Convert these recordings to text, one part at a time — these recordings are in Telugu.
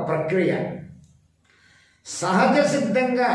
ప్రక్రియ సహజ సిద్ధంగా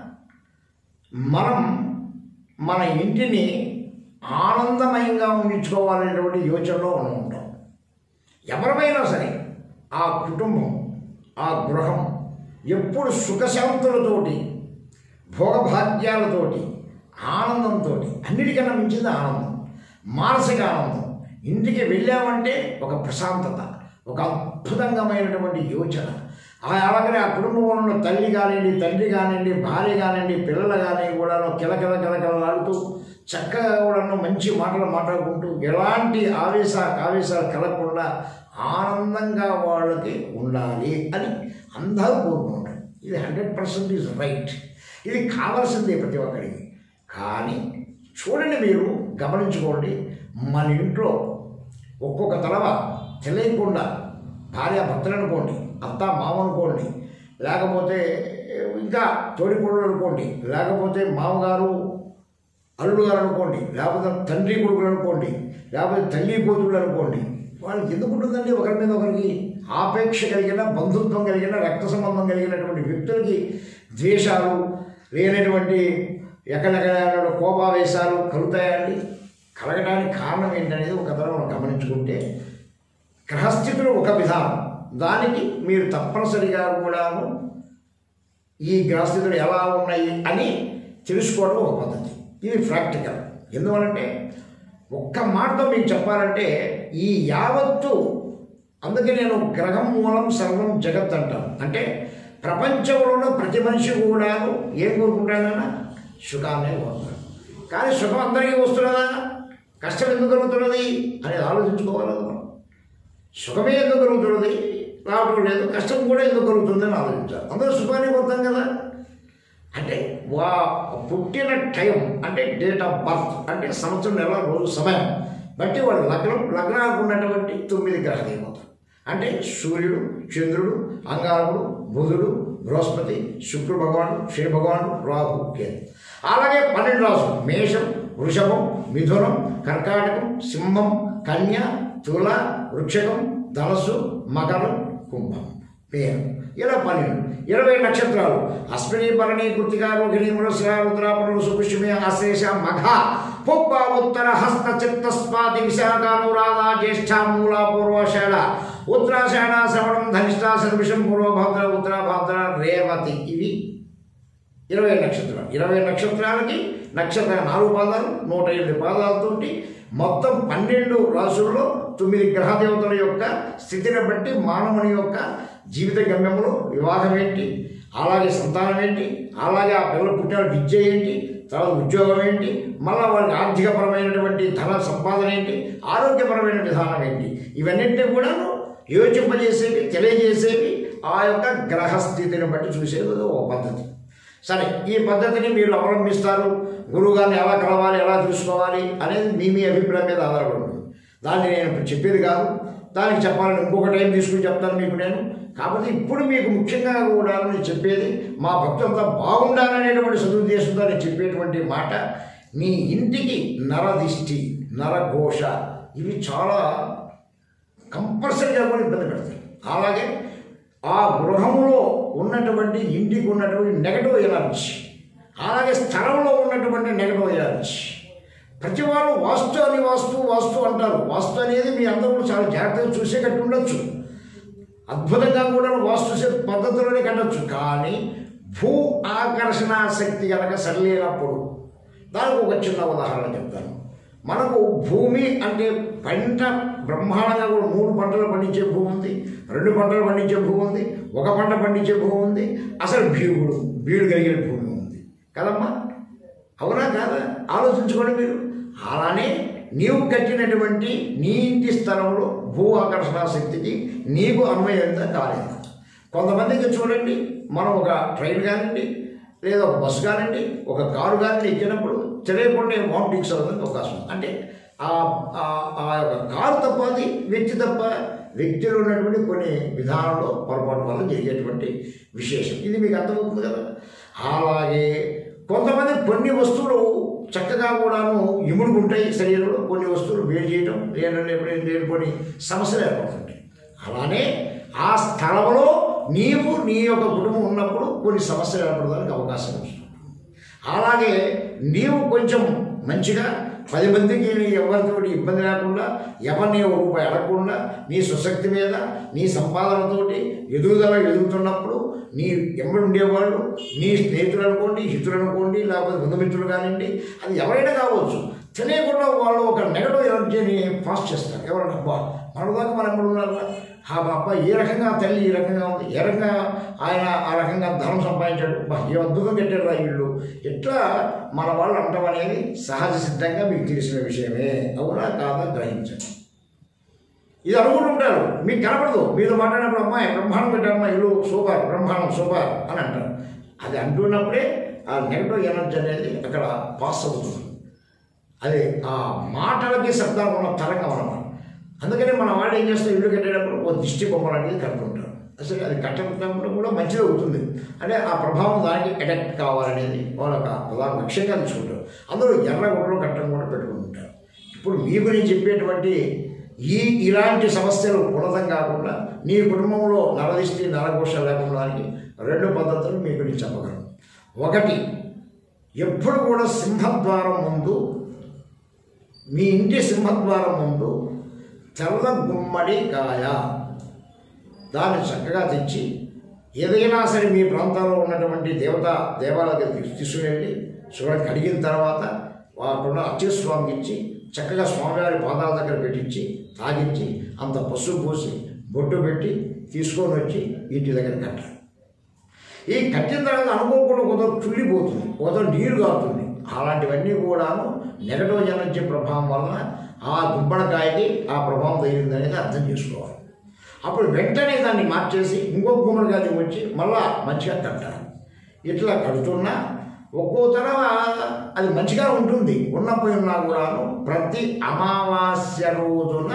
మనం మన ఇంటిని ఆనందమయంగా ఉంచుకోవాలనేటువంటి యోచనలో మనం ఉంటాం ఎవరిమైనా సరే ఆ కుటుంబం ఆ గృహం ఎప్పుడు సుఖశాంతులతోటి భోగభాగ్యాలతోటి ఆనందంతో అన్నిటికన్నా మించింది ఆనందం మానసిక ఆనందం ఇంటికి వెళ్ళామంటే ఒక ప్రశాంతత ఒక అద్భుతంగమైనటువంటి యోచన ఆ అలాగనే ఆ కుటుంబంలో ఉన్న తల్లి కానివ్వండి తండ్రి కానివ్వండి భార్య కానివ్వండి పిల్లలు కానీ కూడా కిలకిల కిలకిలలాడుతూ చక్కగా కూడా మంచి మాటలు మాట్లాడుకుంటూ ఎలాంటి ఆవేశ ఆవేశాలు కలగకుండా ఆనందంగా వాళ్ళకి ఉండాలి అని అందరూ కోరుకుంటారు ఇది హండ్రెడ్ పర్సెంట్ ఈజ్ రైట్ ఇది కావాల్సిందే ప్రతి ఒక్కరికి కానీ చూడండి మీరు గమనించుకోండి మన ఇంట్లో ఒక్కొక్క తలవ తెలియకుండా భార్య భర్తలు అనుకోండి అత్త మామ అనుకోండి లేకపోతే ఇంకా తోడికోడలు అనుకోండి లేకపోతే మామగారు అల్లుడు గారు అనుకోండి లేకపోతే తండ్రి కొడుకులు అనుకోండి లేకపోతే తల్లి కూతుళ్ళు అనుకోండి వాళ్ళకి ఎందుకు ఉంటుందండి ఒకరి మీద ఒకరికి ఆపేక్ష కలిగిన బంధుత్వం కలిగిన రక్త సంబంధం కలిగినటువంటి వ్యక్తులకి ద్వేషాలు లేనటువంటి ఎక్కడెక్కడ కోపావేశాలు కలుగుతాయండి కలగడానికి కారణం ఏంటనేది ఒక తరం మనం గమనించుకుంటే గ్రహస్థితులు ఒక విధానం దానికి మీరు తప్పనిసరిగా కూడాను ఈ గ్రహస్థితులు ఎలా ఉన్నాయి అని తెలుసుకోవడం ఒక పద్ధతి ఇది ప్రాక్టికల్ ఎందువలంటే ఒక్క మాటతో మీకు చెప్పాలంటే ఈ యావత్తు అందుకే నేను గ్రహం మూలం సర్వం జగత్ అంటాను అంటే ప్రపంచంలో ప్రతి మనిషి కూడాను ఏం కోరుకుంటాడన్నా సుఖాన్ని కోరుతాడు కానీ సుఖం అందరికీ వస్తున్నదా కష్టం ఎందుకు కలుగుతున్నది అనేది ఆలోచించుకోవాలి కదా మనం సుఖమే ఎందుకు కలుగుతున్నది రావడం లేదు కష్టం కూడా ఎందుకు కలుగుతుందని ఆలోచించాలి అందరూ సుఖాన్ని కోరుతాం కదా అంటే వా పుట్టిన టైం అంటే డేట్ ఆఫ్ బర్త్ అంటే సంవత్సరం నెల రోజు సమయం బట్టి వాడు లగ్నం లగ్నాలకు ఉన్నటువంటి తొమ్మిది గ్రహ దేవతలు అంటే సూర్యుడు చంద్రుడు అంగారకుడు బుధుడు బృహస్పతి శుక్ర భగవానుడు శని భగవానుడు రాహు కేతు అలాగే పన్నెండు రాసులు మేషం వృషభం మిథునం కర్కాటకం సింహం కన్య తుల వృక్షకం ధనస్సు మకరం కుంభం పేరు ఇలా పన్నెండు ఇరవై నక్షత్రాలు అశ్విని భరణి కృతిక రోహిణి మృగశిర రుద్రాపురుడు సుపుష్యమి ఆశ్లేష మఘ పుబ్బ ఉత్తర హస్త చిత్త స్వాతి విశాఖ అనురాధ జ్యేష్ఠ మూల పూర్వాషాఢ ఉత్తరాషాఢ శ్రవణం ధనిష్ట శర్మిషం పూర్వభాద్ర ఉత్తరాభాద్ర రేవతి ఇవి ఇరవై నక్షత్రాలు ఇరవై నక్షత్రాలకి నక్షత్ర నాలుగు పాదాలు నూట ఎనిమిది పాదాలతోటి మొత్తం పన్నెండు రాసుల్లో తొమ్మిది గ్రహదేవతల యొక్క స్థితిని బట్టి మానవుని యొక్క జీవిత గమ్యంలో వివాహం ఏంటి అలాగే సంతానం ఏంటి అలాగే ఆ పిల్లలు పుట్టిన విద్య ఏంటి తర్వాత ఉద్యోగం ఏంటి మళ్ళీ వారికి ఆర్థికపరమైనటువంటి ధన సంపాదన ఏంటి ఆరోగ్యపరమైన విధానం ఏంటి ఇవన్నింటినీ కూడాను యోచింపజేసేవి తెలియజేసేవి ఆ యొక్క గ్రహస్థితిని బట్టి చూసేది ఒక పద్ధతి సరే ఈ పద్ధతిని మీరు అవలంబిస్తారు గురువుగారిని ఎలా కలవాలి ఎలా చూసుకోవాలి అనేది మీ మీ అభిప్రాయం మీద ఆధారపడి ఉంటుంది దాన్ని నేను ఇప్పుడు చెప్పేది కాదు దానికి చెప్పాలని ఇంకొక టైం తీసుకుని చెప్తాను మీకు నేను కాబట్టి ఇప్పుడు మీకు ముఖ్యంగా కూడా నేను చెప్పేది మా భక్తులంతా బాగుండాలనేటువంటి సదుద్దేశంతో నేను చెప్పేటువంటి మాట మీ ఇంటికి నరదిష్టి నరఘోష ఇవి చాలా కంపల్సరీగా కూడా ఇబ్బంది పెడతాయి అలాగే ఆ గృహంలో ఉన్నటువంటి ఇంటికి ఉన్నటువంటి నెగటివ్ ఎనర్జీ అలాగే స్థలంలో ఉన్నటువంటి నెగటివ్ ఎనర్జీ ప్రతి వాళ్ళు వాస్తు అని వాస్తు వాస్తు అంటారు వాస్తు అనేది మీ అందరూ కూడా చాలా జాగ్రత్తగా చూసేటట్టు ఉండొచ్చు అద్భుతంగా కూడా వాస్తు శ- పద్ధతిలోనే కట్టొచ్చు కానీ భూ ఆకర్షణ శక్తి కనుక సరిలేనప్పుడు దానికి ఒక చిన్న ఉదాహరణ చెప్తాను మనకు భూమి అంటే పంట బ్రహ్మాండంగా కూడా మూడు పంటలు పండించే భూమి ఉంది రెండు పంటలు పండించే భూమి ఉంది ఒక పంట పండించే భూమి ఉంది అసలు భీముడు బీడు కలిగిన భూమి ఉంది కదమ్మా అవునా కాదా ఆలోచించుకోండి మీరు అలానే నీవు కట్టినటువంటి నీ ఇంటి స్థలంలో భూ ఆకర్షణ శక్తికి నీకు అన్వయంగా కాలేదు కొంతమందికి చూడండి మనం ఒక ట్రైన్ కానివ్వండి లేదా ఒక బస్సు కానివ్వండి ఒక కారు కానివ్వండి ఎక్కినప్పుడు తెలియకుండా వామిటింగ్స్ అవ్వడానికి అవకాశం ఉంది అంటే ఆ ఆ- ఆ యొక్క కారు తప్ప అది వ్యక్తి తప్ప వ్యక్తిలో ఉన్నటువంటి కొన్ని విధానంలో పొరపాటు వల్ల జరిగేటువంటి విశేషం ఇది మీకు అర్థమవుతుంది కదా అలాగే కొంతమంది కొన్ని వస్తువులు చక్కగా కూడాను ఇముడుకుంటాయి శరీరంలో కొన్ని వస్తువులు వేడి చేయడం లేని లేని కొన్ని సమస్యలు ఏర్పడుతుంటాయి అలానే ఆ స్థలంలో నీవు నీ యొక్క కుటుంబం ఉన్నప్పుడు కొన్ని సమస్యలు ఏర్పడడానికి అవకాశం వస్తుంది అలాగే నీవు కొంచెం మంచిగా పది మందికి నీ ఎవరితో ఇబ్బంది లేకుండా ఎవరిని ఒక రూపాయి అడగకుండా నీ సుశక్తి మీద నీ సంపాదనతోటి ఎదుగుదల ఎదుగుతున్నప్పుడు నీ ఎవరు ఉండేవాళ్ళు నీ స్నేహితులు అనుకోండి హితులు అనుకోండి లేకపోతే బంధుమిత్రులు కానివ్వండి అది ఎవరైనా కావచ్చు తెలియకుండా వాళ్ళు ఒక నెగటివ్ ఎనర్జీని పాస్ చేస్తారు ఎవరైనా అబ్బా మనదాకా మనం ఎప్పుడు ఉన్నారు ఆ అబ్బా ఏ రకంగా తల్లి ఈ రకంగా ఉంది ఏ రకంగా ఆయన ఆ రకంగా ధనం సంపాదించాడు బా ఏ అద్భుతం పెట్టాడు రా ఇల్లు ఇట్లా మన వాళ్ళు అంటాం అనేది సహజ సిద్ధంగా మీకు తెలిసిన విషయమే అవునా కాదా గ్రహించండి ఇది అనుకుంటుంటారు మీకు కనపడదు మీతో మాట్లాడినప్పుడు అమ్మాయి బ్రహ్మాండం పెట్టారమ్మా ఇల్లు సూపర్ బ్రహ్మాండం సూపర్ అని అంటారు అది అంటున్నప్పుడే ఆ నెగటివ్ ఎనర్జీ అనేది అక్కడ పాస్ అవుతుంది అది ఆ మాటలకి శబ్దాలకు ఉన్న తరంగం అన్నమాట అందుకని మన వాళ్ళు ఏం చేస్తారు ఇల్లు కట్టేటప్పుడు ఓ దిష్టి బొమ్మలు అనేది కడుతుంటారు అసలు అది కట్టడం కూడా మంచిది అవుతుంది అంటే ఆ ప్రభావం దానికి అడాప్ట్ కావాలనేది వాళ్ళ ఒక ప్రధాన లక్ష్యంగా తీసుకుంటారు అందరూ ఎర్ర గుడ్డలు కట్టడం కూడా పెట్టుకుంటుంటారు ఇప్పుడు మీకు నేను చెప్పేటువంటి ఈ ఇలాంటి సమస్యలు పునతం కాకుండా నీ కుటుంబంలో నరదిష్టి నరఘోష లేకుండా రెండు పద్ధతులు మీకు నేను చెప్పగలను ఒకటి ఎప్పుడు కూడా సింహద్వారం ముందు మీ ఇంటి సింహద్వారం ముందు తెల్ల గుమ్మడి కాయ దాన్ని చక్కగా తెచ్చి ఏదైనా సరే మీ ప్రాంతాల్లో ఉన్నటువంటి దేవత దేవాలయాలకు తీసు- తీసుకువెళ్ళి శుభ్రం కడిగిన తర్వాత వాకుండా అచ్చే స్వామికి ఇచ్చి చక్కగా స్వామివారి పాదాల దగ్గర పెట్టించి తాగించి అంత పసుపు పోసి బొట్టు పెట్టి తీసుకొని వచ్చి ఇంటి దగ్గర కట్టాలి ఈ కట్టిన తర్వాత అనుకోకుండా కొందరు చుల్లిపోతుంది కొందరు నీరు కారుతుంది అలాంటివన్నీ కూడాను నెగటివ్ ఎనర్జీ ప్రభావం వలన ఆ గుమ్మడికాయకి ఆ ప్రభావం తగిలింది అనేది అర్థం చేసుకోవాలి అప్పుడు వెంటనే దాన్ని మార్చేసి ఇంకో గుమ్మడికాయ వచ్చి మళ్ళా మంచిగా కట్టాలి ఇట్లా కడుతున్నా ఒక్కో తరవ అది మంచిగా ఉంటుంది ఉన్నపోయి ఉన్నా కూడాను ప్రతి అమావాస్య రోజున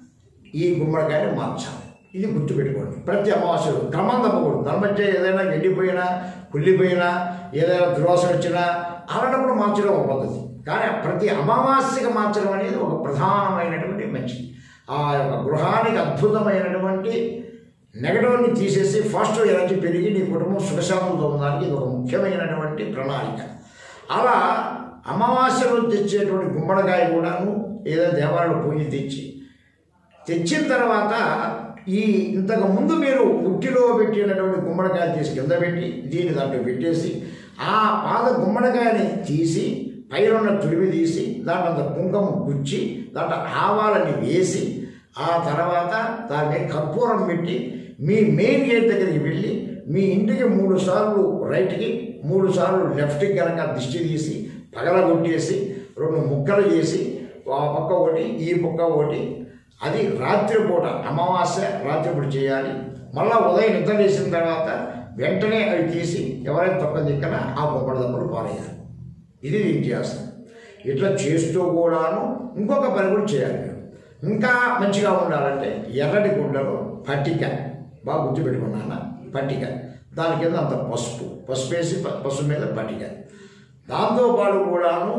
ఈ గుమ్మడికాయని మార్చాలి ఇది గుర్తుపెట్టుకోండి ప్రతి అమావాస్యలు క్రమం తప్పకూడదు దాని మధ్య ఏదైనా ఎండిపోయినా కుళ్ళిపోయినా ఏదైనా దురోసం వచ్చినా అలాంటప్పుడు మార్చడం ఒక పద్ధతి కానీ ప్రతి అమావాస్యకి మార్చడం అనేది ఒక ప్రధానమైనటువంటి మంచిది ఆ యొక్క గృహానికి అద్భుతమైనటువంటి నెగటివ్ని తీసేసి ఫాస్ట్ ఎనర్జీ పెరిగి నీ కుటుంబం సుఖశాంతులతో ఉండడానికి ఇది ఒక ముఖ్యమైనటువంటి ప్రణాళిక అలా అమావాస్య రోజు తెచ్చేటువంటి గుమ్మడికాయ కూడాను ఏదో దేవాలయంలో పూజ తెచ్చి తెచ్చిన తర్వాత ఈ ఇంతకు ముందు మీరు ఉట్టిలో పెట్టినటువంటి గుమ్మడికాయలు తీసి కింద పెట్టి దీన్ని దాంట్లో పెట్టేసి ఆ పాద గుమ్మడికాయని తీసి పైన ఉన్న తుడిమి తీసి దాంట్లో అంత కుంకుమ గుచ్చి దాంట్లో ఆవాలని వేసి ఆ తర్వాత దాన్ని కర్పూరం పెట్టి మీ మెయిన్ గేట్ దగ్గరికి వెళ్ళి మీ ఇంటికి మూడు సార్లు రైట్కి మూడు సార్లు లెఫ్ట్కి కనుక దిష్టి తీసి పగలగొట్టేసి రెండు ముక్కలు చేసి ఆ పక్క ఒకటి ఈ పక్క ఒకటి అది రాత్రిపూట అమావాస్య రాత్రిపూట చేయాలి మళ్ళా ఉదయం నిద్ర చేసిన తర్వాత వెంటనే అవి తీసి ఎవరైనా తొక్క దిక్కన ఆ బొమ్మల దెబ్బలు పారేయాలి ఇది వ్యత్యాసం ఇట్లా చేస్తూ కూడాను ఇంకొక పని కూడా చేయాలి మీరు ఇంకా మంచిగా ఉండాలంటే ఎర్రటి గుడ్డలో పట్టిక బాగా గుర్తుపెట్టుకున్నాను పట్టిక దాని కింద అంత పసుపు పసుపు వేసి ప- పసుపు మీద పట్టిక దాంతోపాటు కూడాను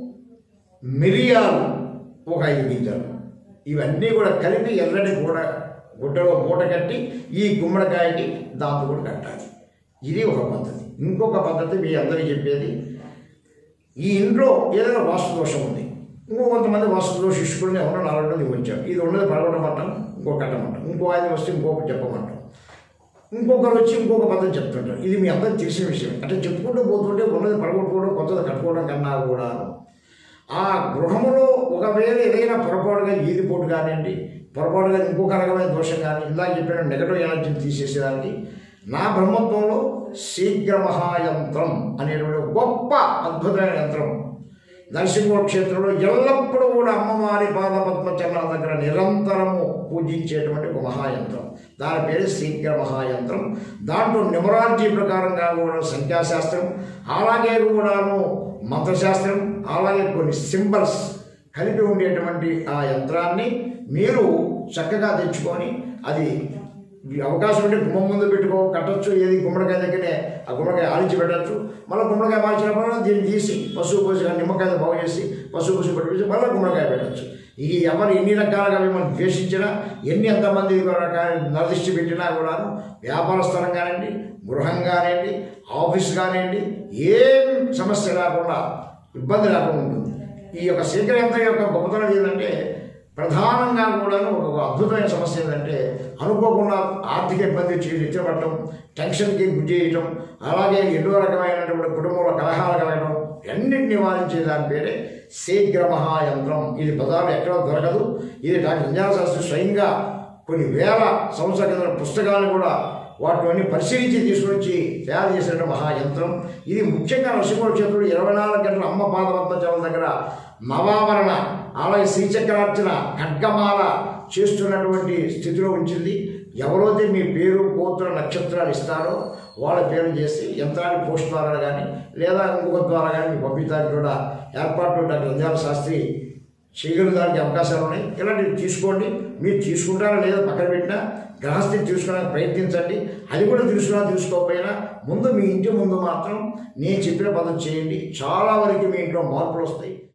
మిరియాలు ఒక ఐదు గింజలు ఇవన్నీ కూడా కలిపి ఎర్రటి గూడ గుడ్డలో మూట కట్టి ఈ గుమ్మడికాయకి దాంతో కూడా కట్టాలి ఇది ఒక పద్ధతి ఇంకొక పద్ధతి మీ అందరికీ చెప్పేది ఈ ఇంట్లో ఏదైనా వాస్తు దోషం ఉంది ఇంకో కొంతమంది వాస్తు దోష శిష్యుడిని ఎవరో నాలుగు రోజులు వచ్చాం ఇది ఉన్నది పడగొట్టమంటాం ఇంకో కట్టమంటాం ఇంకో ఆయన వస్తే ఇంకొక చెప్పమంటాం ఇంకొకరు వచ్చి ఇంకొక పద్ధతి చెప్తుంటారు ఇది మీ అందరికి తెలిసిన విషయం అంటే చెప్పుకుంటూ పోతుంటే ఉన్నది పడగొట్టుకోవడం కొత్తది కట్టుకోవడం కన్నా కూడా ఆ గృహంలో ఒకవేళ ఏదైనా పొరపాటుగా ఈదిపోటు కానివ్వండి పొరపాటుగా ఇంకొక రకమైన దోషం కానీ ఇందాక చెప్పిన నెగటివ్ ఎనర్జీని తీసేసేదానికి నా బ్రహ్మత్వంలో శీఘ్ర మహాయంత్రం అనేటువంటి ఒక గొప్ప అద్భుతమైన యంత్రం నరసింహ క్షేత్రంలో ఎల్లప్పుడూ కూడా అమ్మవారి పాద పద్మచరణ దగ్గర నిరంతరము పూజించేటువంటి ఒక మహాయంత్రం దాని పేరు శీఘ్ర మహాయంత్రం దాంట్లో న్యూమరాలజీ ప్రకారంగా కూడా సంఖ్యాశాస్త్రం అలాగే కూడాను మంత్రశాస్త్రం అలాగే కొన్ని సింబల్స్ కలిపి ఉండేటువంటి ఆ యంత్రాన్ని మీరు చక్కగా తెచ్చుకొని అది ఈ అవకాశం ఉంటే గుమ్మం ముందు పెట్టుకో కట్టచ్చు ఏది గుమ్మడికాయ దగ్గరే ఆ గుమ్మడికాయ ఆలించి పెట్టచ్చు మళ్ళీ గుమ్మడికాయ మార్చినప్పుడు దీన్ని తీసి పసుపు పోసి కానీ నిమ్మకాయ బాగు చేసి పసుపు పోసి పెట్టేసి మళ్ళీ గుమ్మడికాయ పెట్టచ్చు ఈ ఎవరు ఎన్ని రకాలుగా మిమ్మల్ని ద్వేషించినా ఎన్ని ఎంతమంది రకాల నరదిష్టి పెట్టినా కూడాను వ్యాపార స్థలం కానివ్వండి గృహం కానివ్వండి ఆఫీస్ కానివ్వండి ఏం సమస్య రాకుండా ఇబ్బంది రాకుండా ఉంటుంది ఈ యొక్క శీఘ్రయంత్రం యొక్క గొప్పతనం ఏంటంటే ప్రధానంగా కూడాను ఒక అద్భుతమైన సమస్య ఏంటంటే అనుకోకుండా ఆర్థిక ఇబ్బంది వచ్చి నిత్యపడటం టెన్షన్కి గురి చేయటం అలాగే ఎన్నో రకమైనటువంటి కుటుంబంలో కలహాలు కలగడం అన్నిటిని నివారించే దాని పేరే శీఘ్ర మహాయంత్రం ఇది బజార్లో ఎక్కడో దొరకదు ఇది డాక్టర్ అంజాల శాస్త్రి స్వయంగా కొన్ని వేల సంవత్సరాల కింద పుస్తకాలు కూడా వాటిని పరిశీలించి తీసుకొచ్చి తయారు చేసిన మహాయంత్రం ఇది ముఖ్యంగా నరసింహుడు చేతుడు ఇరవై నాలుగు గంటల అమ్మ పాదపద్మచలం దగ్గర నవావరణ అలాగే శ్రీచక్రార్చన ఖడ్గమాల చేస్తున్నటువంటి స్థితిలో ఉంచింది ఎవరైతే మీ పేరు గోత్ర నక్షత్రాలు ఇస్తారో వాళ్ళ పేరు చేసి యంత్రాన్ని పోస్ట్ ద్వారా కానీ లేదా ఇంకొక ద్వారా కానీ మీకు పంపించడానికి కూడా ఏర్పాట్లు డాక్టర్ అంజాల శాస్త్రి చేయగలడానికి అవకాశాలు ఉన్నాయి ఇలాంటివి తీసుకోండి మీరు తీసుకుంటారా లేదా పక్కన పెట్టినా గ్రహస్థితి తీసుకోవడానికి ప్రయత్నించండి అది కూడా తీసుకున్నా తీసుకోకపోయినా ముందు మీ ఇంటి ముందు మాత్రం నేను చెప్పిన పద్ధతి చేయండి చాలా వరకు మీ ఇంట్లో మార్పులు వస్తాయి